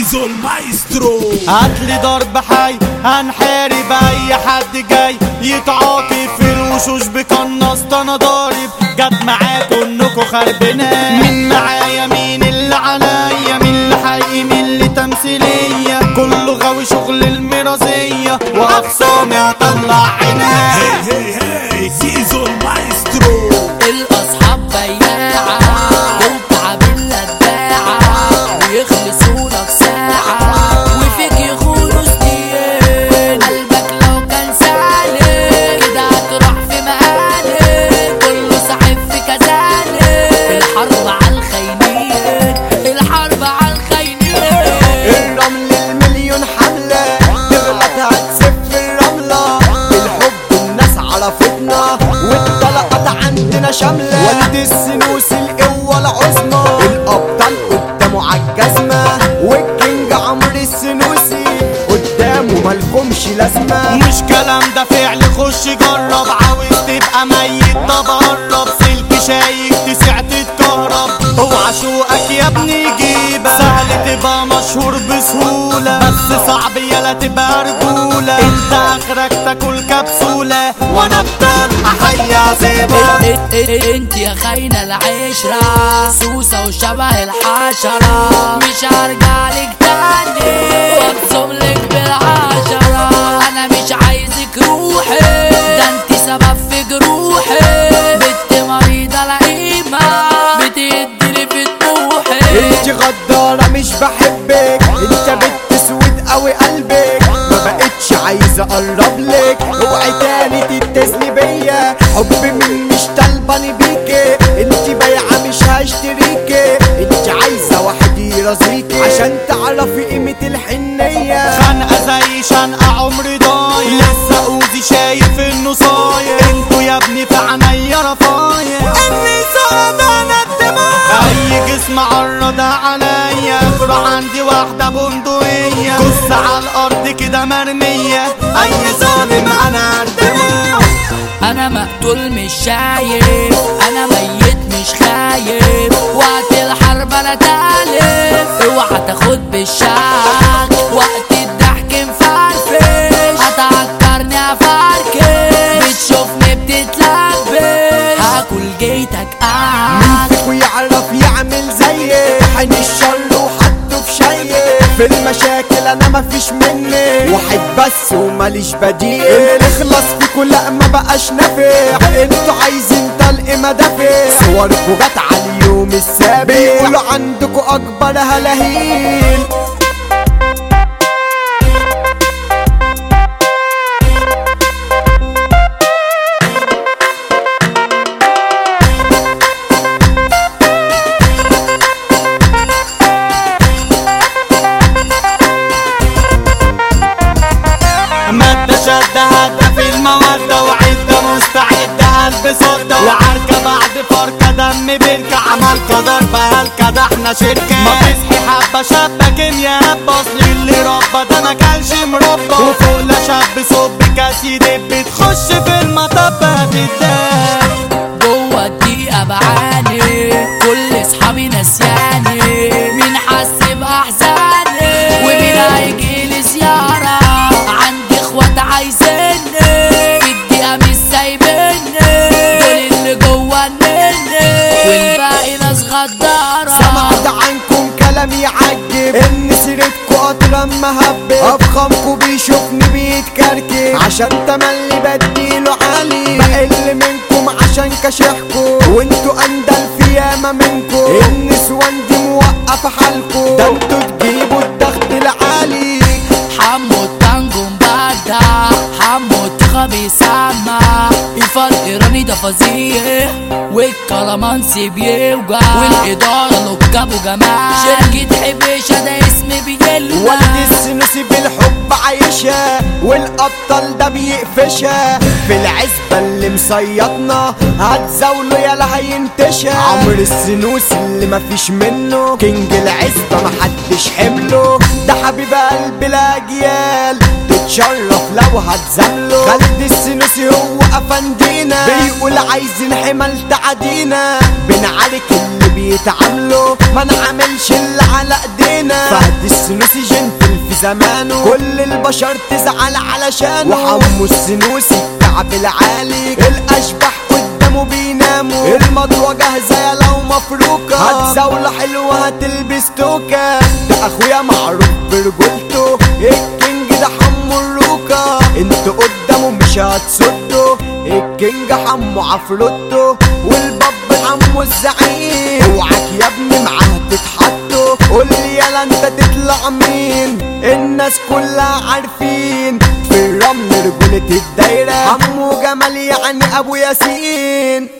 زيزو المايسترو هاتلي ضرب حي هنحارب اي حد جاي يتعاطف في الوشوش بقناص ده انا ضارب جت معاكوا انكوا خربنا مين معايا مين اللي عليا مين اللي حقيقي مين اللي تمثيلية كله غاوي شغل المرازية واخصامي هطلع عينها هي هي هي زيزو المايسترو الاصحاب بياعة والتعب الداعة ويخلصولك ساعة وفيك يخونوا سنين قلبك لو كان سالك كده هتروح في مقالك كله صاحب في كذلك الحرب على الخاينين الحرب على الخاينين الرمل المليون حملة تغلط هتسف الرملة بالحب الناس عرفتنا والطلقات عندنا شاملة والد السنوس القوة العظمى الأبطال قدامه عالجزمة والكينج عمرو السنوسي قدامه مالكمش لازمة مش كلام ده فعل خش جرب عاوز تبقى ميت طب قرب سلك شايك تسع تتكهرب اوعى شوقك يا ابني جيبك سهل تبقى مشهور بسهولة بس صعب يلا تبقى رجولة انت اخرك تاكل كبسولة وانا بتبقى حية زيبة انت يا خاينة العشرة سوسة وشبه الحشرة مش هرجع لك تاني وابصم لك بالعشرة انا مش عايزك روحي ده انت سبب في جروحي بنت مريضة لئيمة بتديني في طموحي انت غدارة مش بحبك انت بنت سود قوي قلبك ما بقتش عايز اقرب لك اوعي تاني تتصلي بيا حب من مش طلباني بيكي انت بايعة مش هشتريكي انت عايزة واحد يرازيكي عشان تعرفي قيمة الحنية خنقة زي شنقة عمري ضايع لسه اوزي شايف انه صايع انتوا يا ابني في عينيا رفايع النساء ده انا الدماغ اي جسم عرض عليا اجرى عندي واحدة بندقية جثة على الارض كده مرمية اي ظالم انا الدماغ انا مقتول مش شايف انا ميت مش خايف وقت الحرب انا تالف اوعى تاخد بالشعب وقت الضحك مفرفش هتعكرني افركش بتشوفني بتتلبش هاكل جيتك قاعد ويعرف يعمل زيك حين الشر وحطه في شيء في المشاكل انا مفيش مني واحد بس وماليش بديل اللي يخلص فيكوا لا ما بقاش نافع انتوا عايزين طلق مدافع صوركوا جت على اليوم السابع بيقولوا عندكوا اكبر هلاهيل مادة شدة هدى في المودة وعدة مستعدة قلب صدة وعركة بعد فركة دم بركة عمل قدر بهلكة ده احنا شركة ما تصحي حبة شابة كيميا هبة اصل اللي ربى ده ما كانش مربى وفوق لا شاب صب كاس يدب تخش في المطب هتتداب جوه الدقيقة بعاني كل اصحابي نسياني مين حس باحزاني ومين هيجيلي زيارة عندي اخوات عايزيني في الدقيقة مش سايبيني دول اللي جوه النني والباقي ناس غدارة سمعت عنكم كلام يعجب ان سيرتكوا قطرة مهبب افخامكوا بيشوفني بيتكركب عشان تملي بديله عالي بقل منكم عشان كشحكوا وانتوا اندل في ياما منكم النسوان دي موقفة حالكوا ده انتوا تجيبوا الضغط العالي حمو التانجو مبدع حمو التخا بيسمع الفرق ايراني ده فظيع والكلامانسي بيوجع والاداره لوكاب وجماعه شركه حبيشه ده اسم بيلمع والد السنوسي بالحب عايشة والابطال ده بيقفشها في العزبة اللي مصيطنا هتزاوله يلا هينتشى عمرو السنوسي اللي مفيش منه كينج العزبة محدش حمله ده حبيب قلب الاجيال تتشرف لو هتزامله خالد السنوسي هو افندينا بيقول عايزين حمل تعدينا بنعارك اللي بيتعاملوا ما نعملش اللي على ايدينا فينا فهد السنوسي جنتل في زمانه كل البشر تزعل علشانه وحمو السنوسي الكعب العالي الاشبح قدامه بيناموا المضوى جاهزة يا لو مفروكة هتزاولة حلوة هتلبس توكة ده اخويا معروف برجولته الكينج ده حمو الروكة انت قدامه مش هتصده الكينج حمو عفروتو والباب حمو الزعيم اوعك يا ابني معاه تتحطوا قول لي يلا انت تطلع مين الناس كلها عارفين في الرمل رجولة الدايرة حمو جمال يعني ابو ياسين